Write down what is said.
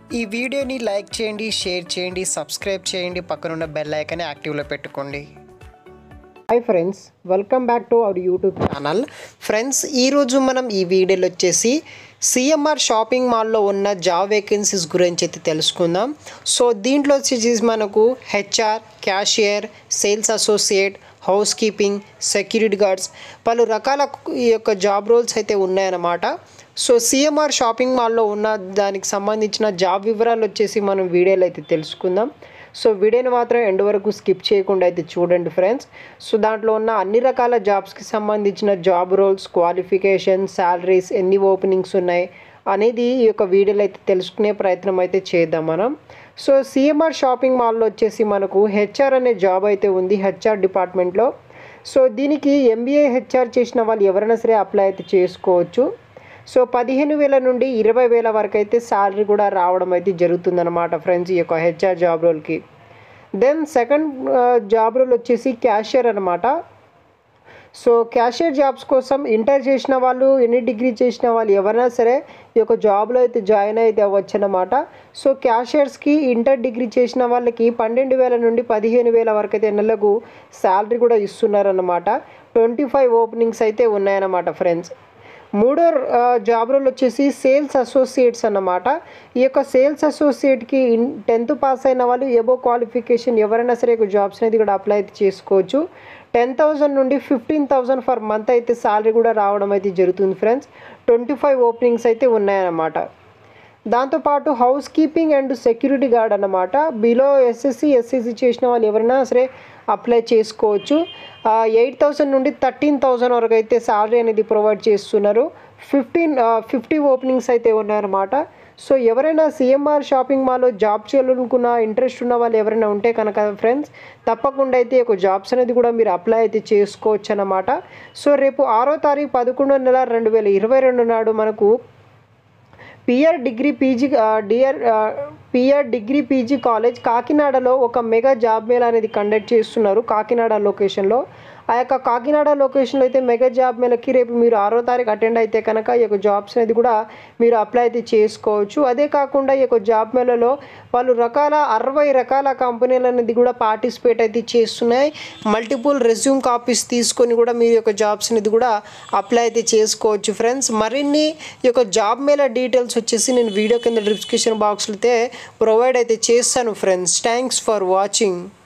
ఈ వీడియోని లైక్ చేయండి షేర్ చేయండి సబ్స్క్రైబ్ చేయండి పక్కనున్న బెల్ ఐకాన్ని యాక్టివ్లో పెట్టుకోండి hi friends welcome back to our YouTube channel friends ఈరోజు మనం ఈ వీడియోలో వచ్చేసి సిఎంఆర్ షాపింగ్ మాల్లో ఉన్న జాబ్ వేకెన్సీస్ గురించి అయితే తెలుసుకుందాం సో దీంట్లో వచ్చేసి మనకు HR cashier sales associate housekeeping security guards పలు రకాల ఈ యొక్క జాబ్ రోల్స్ అయితే ఉన్నాయన్నమాట సో సిఎంఆర్ షాపింగ్ మాల్లో ఉన్న దానికి సంబంధించిన జాబ్ వివరాలు వచ్చేసి మనం వీడియోలో అయితే తెలుసుకుందాం సో వీడియోని మాత్రం ఎండ్ వరకు స్కిప్ చేయకుండా అయితే చూడండి ఫ్రెండ్స్ సో దాంట్లో ఉన్న అన్ని రకాల జాబ్స్కి సంబంధించిన జాబ్ రోల్స్ క్వాలిఫికేషన్ శాలరీస్ ఎన్ని ఓపెనింగ్స్ ఉన్నాయి అనేది ఈ యొక్క వీడియోలో అయితే తెలుసుకునే ప్రయత్నం అయితే చేద్దాం మనం సో సిఎంఆర్ షాపింగ్ మాల్లో వచ్చేసి మనకు హెచ్ఆర్ అనే జాబ్ అయితే ఉంది హెచ్ఆర్ డిపార్ట్మెంట్లో సో దీనికి ఎంబీఏ హెచ్ఆర్ చేసిన వాళ్ళు ఎవరైనా సరే అప్లై అయితే చేసుకోవచ్చు సో పదిహేను వేల నుండి ఇరవై వేల వరకు అయితే శాలరీ కూడా రావడం అయితే జరుగుతుందన్నమాట ఫ్రెండ్స్ ఈ యొక్క హెచ్ఆర్ జాబ్ రోల్కి దెన్ సెకండ్ జాబ్ రోల్ వచ్చేసి క్యాషియర్ అనమాట సో క్యాషియర్ జాబ్స్ కోసం ఇంటర్ చేసిన వాళ్ళు ఎన్ని డిగ్రీ చేసిన వాళ్ళు ఎవరైనా సరే ఈ యొక్క జాబ్లో అయితే జాయిన్ అయితే అవ్వచ్చు అనమాట సో క్యాషియర్స్కి ఇంటర్ డిగ్రీ చేసిన వాళ్ళకి పన్నెండు వేల నుండి పదిహేను వేల వరకు అయితే నెలకు శాలరీ కూడా ఇస్తున్నారన్నమాట ట్వంటీ ఫైవ్ ఓపెనింగ్స్ అయితే ఉన్నాయన్నమాట ఫ్రెండ్స్ మూడో ఆ, జాబ్ రోల్ వచ్చేసి సేల్స్ అసోసియేట్స్ అన్నమాట ఈ యొక్క సేల్స్ అసోసియేట్కి ఇన్ టెన్త్ పాస్ అయిన వాళ్ళు ఎబో క్వాలిఫికేషన్ ఎవరైనా సరే ఈ జాబ్స్ అనేది కూడా అప్లై అయితే చేసుకోవచ్చు టెన్ థౌజండ్ నుండి ఫిఫ్టీన్ థౌజండ్ ఫర్ మంత్ అయితే శాలరీ కూడా రావడం అయితే జరుగుతుంది ఫ్రెండ్స్ ట్వంటీ ఫైవ్ ఓపెనింగ్స్ అయితే ఉన్నాయన్నమాట దాంతోపాటు housekeeping and security guard అన్నమాట బిలో ఎస్ఎస్సి ఎస్ఎస్సి చేసిన వాళ్ళు ఎవరైనా సరే అప్లై చేసుకోవచ్చు ఎయిట్ థౌసండ్ నుండి థర్టీన్ థౌసండ్ వరకు అయితే శాలరీ అనేది ప్రొవైడ్ చేస్తున్నారు ఫిఫ్టీన్ ఫిఫ్టీ ఓపెనింగ్స్ అయితే ఉన్నాయన్నమాట సో ఎవరైనా సిఎంఆర్ షాపింగ్ మాల్లో జాబ్ చేయాలనుకున్న ఇంట్రెస్ట్ ఉన్న వాళ్ళు ఎవరైనా ఉంటే కనుక ఫ్రెండ్స్ తప్పకుండా అయితే ఒక జాబ్స్ అనేది కూడా మీరు అప్లై అయితే చేసుకోవచ్చు అన్నమాట సో రేపు ఆరో తారీఖు పదకొండో నెల రెండు వేల ఇరవై రెండు నాడు మనకు PR degree PG DR PR degree PG college కాకినాడలో ఒక మెగా జాబ్ మేళ అనేది కండక్ట్ చేస్తున్నారు కాకినాడ లొకేషన్లో ఆ యొక్క కాకినాడ లొకేషన్లో అయితే మెగా జాబ్ మేళకి రేపు మీరు ఆరో తారీఖు అటెండ్ అయితే కనుక ఈ యొక్క జాబ్స్ అనేది కూడా మీరు అప్లై అయితే చేసుకోవచ్చు అదే కాకుండా ఈ యొక్క జాబ్ మేళలో వాళ్ళు రకాల అరవై రకాల కంపెనీలు అనేది కూడా పార్టిసిపేట్ అయితే చేస్తున్నాయి మల్టిపుల్ రెజ్యూమ్ కాపీస్ తీసుకొని కూడా మీరు యొక్క జాబ్స్ అనేది కూడా అప్లై అయితే చేసుకోవచ్చు ఫ్రెండ్స్ మరిన్ని ఈ యొక్క జాబ్ మేళ డీటెయిల్స్ వచ్చేసి నేను వీడియో కింద డిస్క్రిప్షన్ బాక్స్లో అయితే ప్రొవైడ్ అయితే చేస్తాను ఫ్రెండ్స్ థ్యాంక్స్ ఫర్ వాచింగ్